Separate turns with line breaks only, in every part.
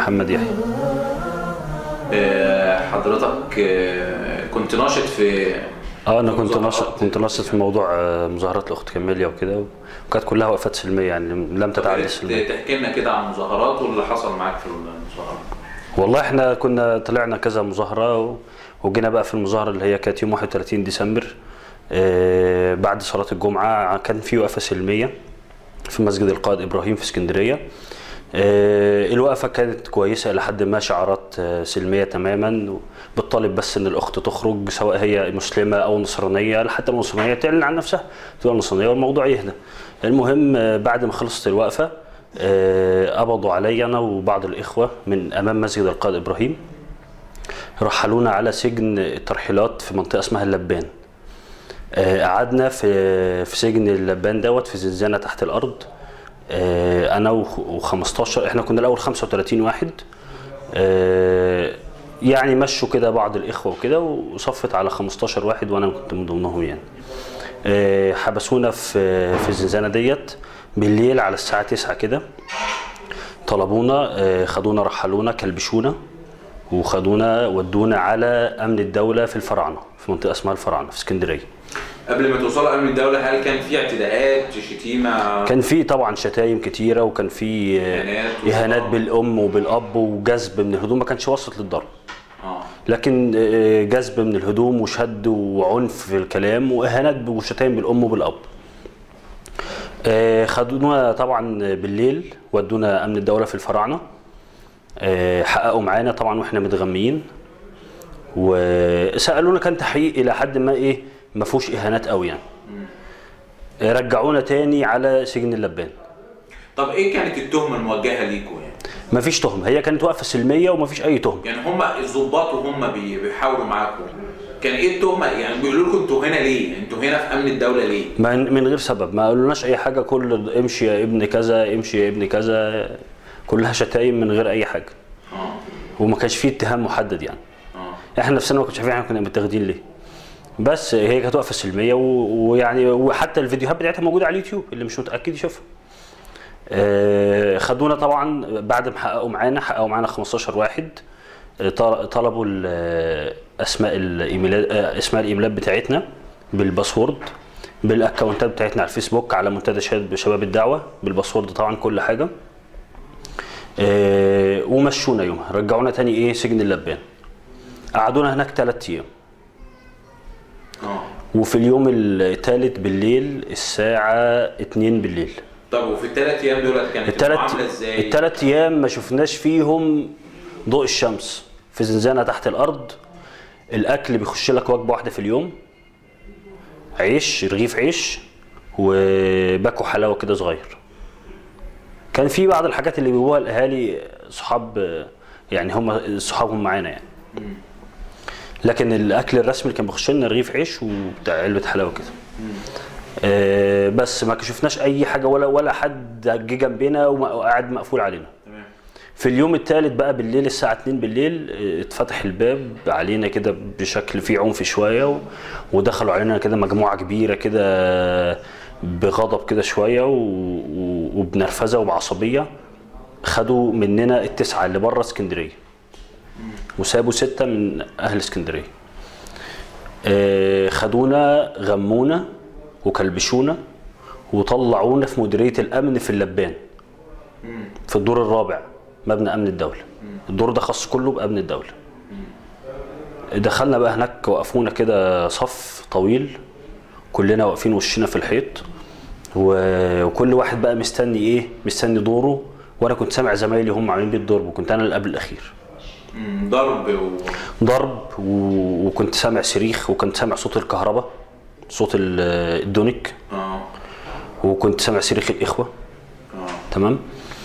محمد يحيى
آه، حضرتك آه، كنت ناشط في
اه انا كنت
مظاهرات
ناشط كنت ناشط في موضوع آه، مظاهرات الاخت كاميليا وكده وكانت كلها وقفات سلميه يعني لم تتعدى السلميه
تحكي لنا كده عن المظاهرات واللي حصل معاك في المظاهرات
والله احنا كنا طلعنا كذا مظاهره و- وجينا بقى في المظاهره اللي هي كانت يوم 31 ديسمبر آه، بعد صلاه الجمعه كان في وقفه سلميه في مسجد القائد ابراهيم في اسكندريه آه، الوقفه كانت كويسه الى حد ما شعارات آه، سلميه تماما بتطالب بس ان الاخت تخرج سواء هي مسلمه او نصرانيه حتى لو نصرانيه تعلن عن نفسها تبقى نصرانيه والموضوع يهدى المهم آه، بعد ما خلصت الوقفه آه، قبضوا علي انا وبعض الاخوه من امام مسجد القائد ابراهيم رحلونا على سجن الترحيلات في منطقه اسمها اللبان آه، قعدنا في في سجن اللبان دوت في زنزانه تحت الارض آه، انا و15 احنا كنا الاول 35 واحد آه، يعني مشوا كده بعض الاخوه وكده وصفت على 15 واحد وانا كنت من ضمنهم يعني آه، حبسونا في في الزنزانه ديت بالليل على الساعه 9 كده طلبونا آه، خدونا رحلونا كلبشونا وخدونا ودونا على امن الدوله في الفراعنه في منطقه اسمها الفراعنه في اسكندريه
قبل ما توصلوا امن الدوله هل كان في اعتداءات شتيمه
كان في طبعا شتايم كتيره وكان في آه،
إهانات
اهانات
وضرب.
بالام وبالاب وجذب من الهدوم ما كانش وصلت للضرب
اه
لكن آه، جذب من الهدوم وشد وعنف في الكلام واهانات وشتايم بالام وبالاب آه، خدونا طبعا بالليل ودونا امن الدوله في الفراعنه آه، حققوا معانا طبعا واحنا متغميين وسالونا كان تحقيق الى حد ما ايه ما فيهوش اهانات قوي يعني آه، رجعونا تاني على سجن اللبان
طب ايه كانت التهمه الموجهه ليكم يعني؟
ما فيش تهمه هي كانت وقفه سلميه وما فيش اي تهمه
يعني هم الضباط وهم بي- بيحاوروا معاكم كان ايه التهمه يعني بيقولوا لكم انتوا هنا ليه؟ انتوا هنا في امن الدوله ليه؟
ما- من غير سبب ما قالولناش اي حاجه كل امشي يا ابن كذا امشي يا ابن كذا كلها شتايم من غير اي حاجه
اه
وما كانش فيه اتهام محدد يعني
اه
احنا نفسنا ما كناش عارفين احنا كنا متاخدين ليه بس هي كانت وقفه سلميه و- ويعني وحتى الفيديوهات بتاعتها موجوده على اليوتيوب اللي مش متاكد يشوفها آه، خدونا طبعا بعد ما حققوا معانا حققوا معانا 15 واحد آه، طل- طلبوا ال- آه، اسماء الايميلات آه، اسماء الايميلات بتاعتنا بالباسورد بالاكونتات بتاعتنا على الفيسبوك على منتدى شباب شباب الدعوه بالباسورد طبعا كل حاجه آه، ومشونا يومها رجعونا تاني ايه سجن اللبان قعدونا هناك ثلاث ايام
اه
وفي اليوم الثالث بالليل الساعة 2 بالليل
طب وفي الثلاث ايام دولت كانت
الثلاث
المعامله ازاي؟
الثلاث ايام ما شفناش فيهم ضوء الشمس في زنزانة تحت الأرض الأكل بيخش لك وجبة واحدة في اليوم عيش رغيف عيش وباكو حلاوة كده صغير كان في بعض الحاجات اللي بيجيبوها الأهالي صحاب يعني هم صحابهم معانا يعني لكن الأكل الرسمي اللي كان بيخش لنا رغيف عيش وبتاع علبة حلاوة كده آه، بس ما شفناش اي حاجه ولا ولا حد جه جنبنا وقاعد مقفول علينا
تمام
في اليوم الثالث بقى بالليل الساعه 2 بالليل آه، اتفتح الباب علينا كده بشكل فيه عنف شويه و- ودخلوا علينا كده مجموعه كبيره كده بغضب كده شويه و- و- وبنرفزه وبعصبيه خدوا مننا التسعه اللي بره اسكندريه وسابوا سته من اهل اسكندريه آه، خدونا غمونا وكلبشونا وطلعونا في مديريه الامن في اللبان في الدور الرابع مبنى امن الدوله الدور ده خاص كله بامن الدوله دخلنا بقى هناك وقفونا كده صف طويل كلنا واقفين وشنا في الحيط و- وكل واحد بقى مستني ايه مستني دوره وانا كنت سامع زمايلي هم عاملين بالضرب وكنت انا اللي قبل الاخير
مم، ضرب و...
ضرب و- وكنت سامع صريخ وكنت سامع صوت الكهرباء صوت ال- الدونيك
اه
وكنت سامع صريخ الاخوه
اه
تمام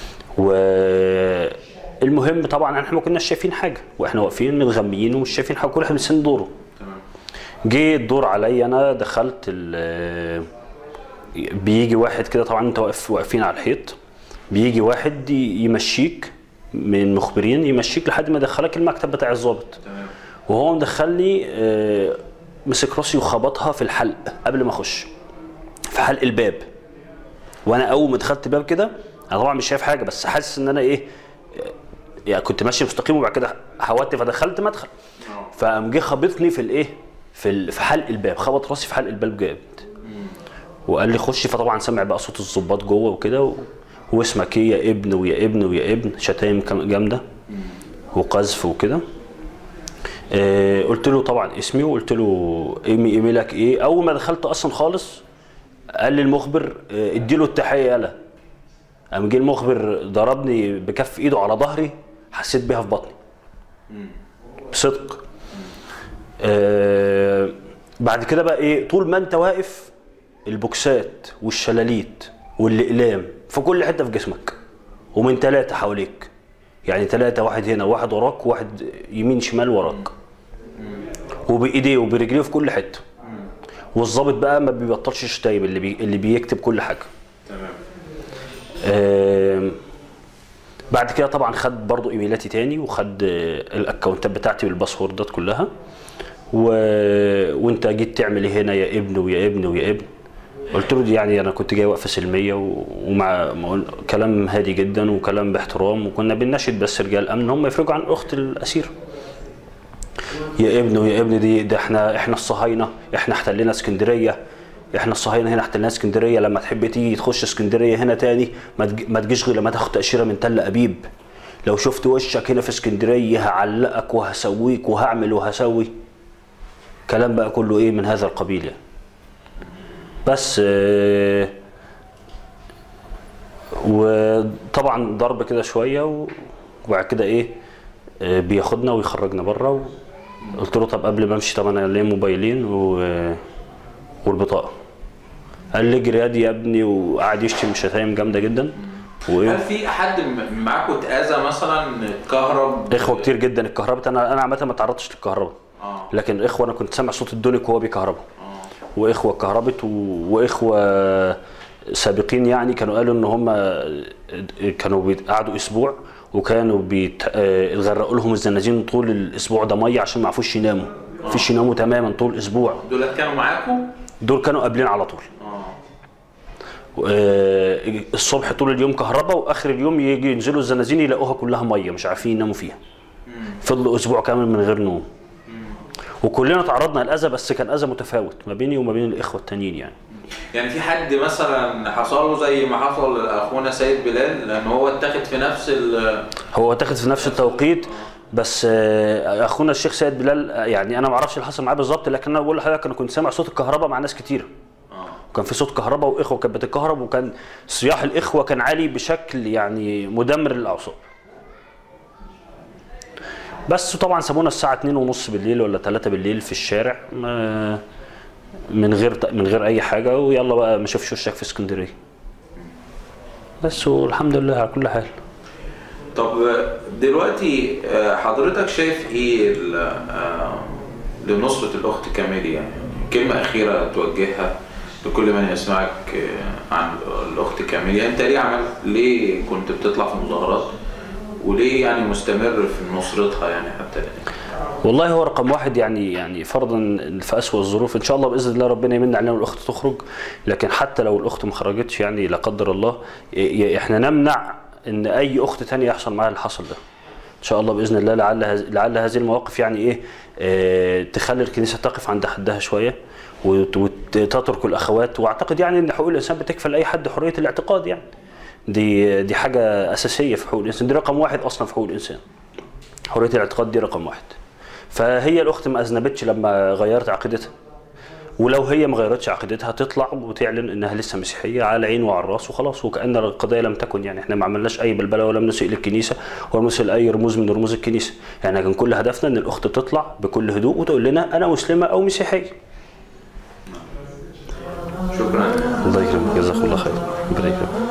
والمهم طبعا احنا ما كناش شايفين حاجه واحنا واقفين متغميين ومش شايفين حاجه كل واحد مستني دوره
تمام
جه الدور عليا انا دخلت ال- بيجي واحد كده طبعا انت واقف واقفين على الحيط بيجي واحد ي- يمشيك من مخبرين يمشيك لحد ما يدخلك المكتب بتاع الضابط
تمام
وهو مدخلني آه، مسك راسي وخبطها في الحلق قبل ما اخش في حلق الباب وانا اول ما دخلت الباب كده انا طبعا مش شايف حاجه بس حاسس ان انا ايه آه، يعني كنت ماشي مستقيم وبعد كده حودت فدخلت مدخل
اه
فقام جه خبطني في الايه في ال- في حلق الباب خبط راسي في حلق الباب جامد وقال لي خش فطبعا سمع بقى صوت الظباط جوه وكده و... واسمك ايه يا ابن ويا ابن ويا ابن شتايم كم- جامده وقذف وكده آه قلت له طبعا اسمي وقلت له ايمي ايميلك ايه اول ما دخلت اصلا خالص قال لي المخبر آه، اديله التحيه يلا قام جه المخبر ضربني بكف ايده على ظهري حسيت بيها في بطني بصدق آه بعد كده بقى ايه طول ما انت واقف البوكسات والشلاليت والاقلام في كل حته في جسمك ومن ثلاثه حواليك يعني ثلاثه واحد هنا واحد وراك وواحد يمين شمال وراك وبايديه وبرجليه في كل حته والظابط بقى ما بيبطلش شتايم اللي بي اللي بيكتب كل حاجه
تمام
آم، بعد كده طبعا خد برضو ايميلاتي تاني وخد آه، الاكونتات بتاعتي بالباسوردات كلها و... وانت جيت تعمل ايه هنا يا ابن ويا ابن ويا ابن قلت له دي يعني انا كنت جاي وقفه سلميه و... ومع ما أقول- كلام هادي جدا وكلام باحترام وكنا بنناشد بس رجال امن هم يفرجوا عن اخت الاسير يا ابن ويا ابن دي ده احنا احنا الصهاينه احنا احتلينا اسكندريه احنا الصهاينه هنا احتلنا اسكندريه لما تحب تيجي تخش اسكندريه هنا تاني ما تج- ما تجيش غير لما تاخد تاشيره من تل ابيب لو شفت وشك هنا في اسكندريه هعلقك وهسويك وهعمل وهسوي كلام بقى كله ايه من هذا القبيل يعني بس آه، وطبعا ضرب كده شويه و- وبعد كده ايه آه، بياخدنا ويخرجنا بره قلت له طب قبل ما امشي طب انا ليا موبايلين و... والبطاقه قال لي اجري يا ابني وقعد يشتم شتايم جامده جدا
هل
وايه
في حد م- معاكم اتاذى مثلا اتكهرب
اخوه كتير جدا اتكهربت انا انا عامه ما تعرضتش للكهرباء
اه
لكن اخوه انا كنت سامع صوت الدونك وهو بيكهربا
اه
واخوه اتكهربت و... واخوه سابقين يعني كانوا قالوا ان هم كانوا بيت- قعدوا اسبوع وكانوا بيت... آه، اتغرقوا لهم الزنازين طول الاسبوع ده ميه عشان ما عرفوش يناموا مفيش يناموا تماما طول الاسبوع
دولت كانوا معاكم
دول كانوا قابلين على طول
اه
آه، الصبح طول اليوم كهرباء واخر اليوم يجي ينزلوا الزنازين يلاقوها كلها ميه مش عارفين يناموا فيها فضلوا اسبوع كامل من غير نوم وكلنا تعرضنا لاذى بس كان اذى متفاوت ما بيني وما بين الاخوه التانيين يعني
يعني في حد مثلا حصل له زي ما حصل لاخونا سيد بلال لان هو اتاخد في نفس ال
هو اتاخد في نفس التوقيت بس آه، اخونا الشيخ سيد بلال آه، يعني انا ما اعرفش اللي حصل معاه بالظبط لكن انا بقول لحضرتك انا كنت سامع صوت الكهرباء مع ناس كتير
اه
وكان في صوت كهرباء واخوه كانت بتتكهرب وكان صياح الاخوه كان عالي بشكل يعني مدمر للاعصاب بس طبعا سابونا الساعه 2 ونص بالليل ولا 3 بالليل في الشارع ما- من غير من غير اي حاجه ويلا بقى ما اشوفش وشك في اسكندريه بس والحمد لله على كل حال
طب دلوقتي آه، حضرتك شايف ايه ال- آه، لنصرة الأخت كاميليا يعني كلمة أخيرة توجهها لكل من يسمعك آه، عن الأخت كاميليا أنت ليه عملت ليه كنت بتطلع في مظاهرات وليه يعني مستمر في نصرتها يعني حتى الآن
والله هو رقم واحد يعني يعني فرضا في اسوء الظروف ان شاء الله باذن الله ربنا يمن علينا والاخت تخرج لكن حتى لو الاخت ما خرجتش يعني لا قدر الله ي- ي- احنا نمنع ان اي اخت تانية يحصل معاها اللي حصل ده ان شاء الله باذن الله لعل هذ- لعل هذه المواقف يعني ايه آه، تخلي الكنيسه تقف عند حدها شويه وت- وتترك الاخوات واعتقد يعني ان حقوق الانسان بتكفل اي حد حريه الاعتقاد يعني دي دي حاجه اساسيه في حقوق الانسان دي رقم واحد اصلا في حقوق الانسان حريه الاعتقاد دي رقم واحد فهي الاخت ما اذنبتش لما غيرت عقيدتها ولو هي ما غيرتش عقيدتها تطلع وتعلن انها لسه مسيحيه على عين وعلى الراس وخلاص وكان القضيه لم تكن يعني احنا ما عملناش اي بلبله ولم نسيء للكنيسه ولا نسيء لاي رموز من رموز الكنيسه يعني كان كل هدفنا ان الاخت تطلع بكل هدوء وتقول لنا انا مسلمه او مسيحيه
شكرا
الله يكرمك جزاك الله خير ربنا يكرمك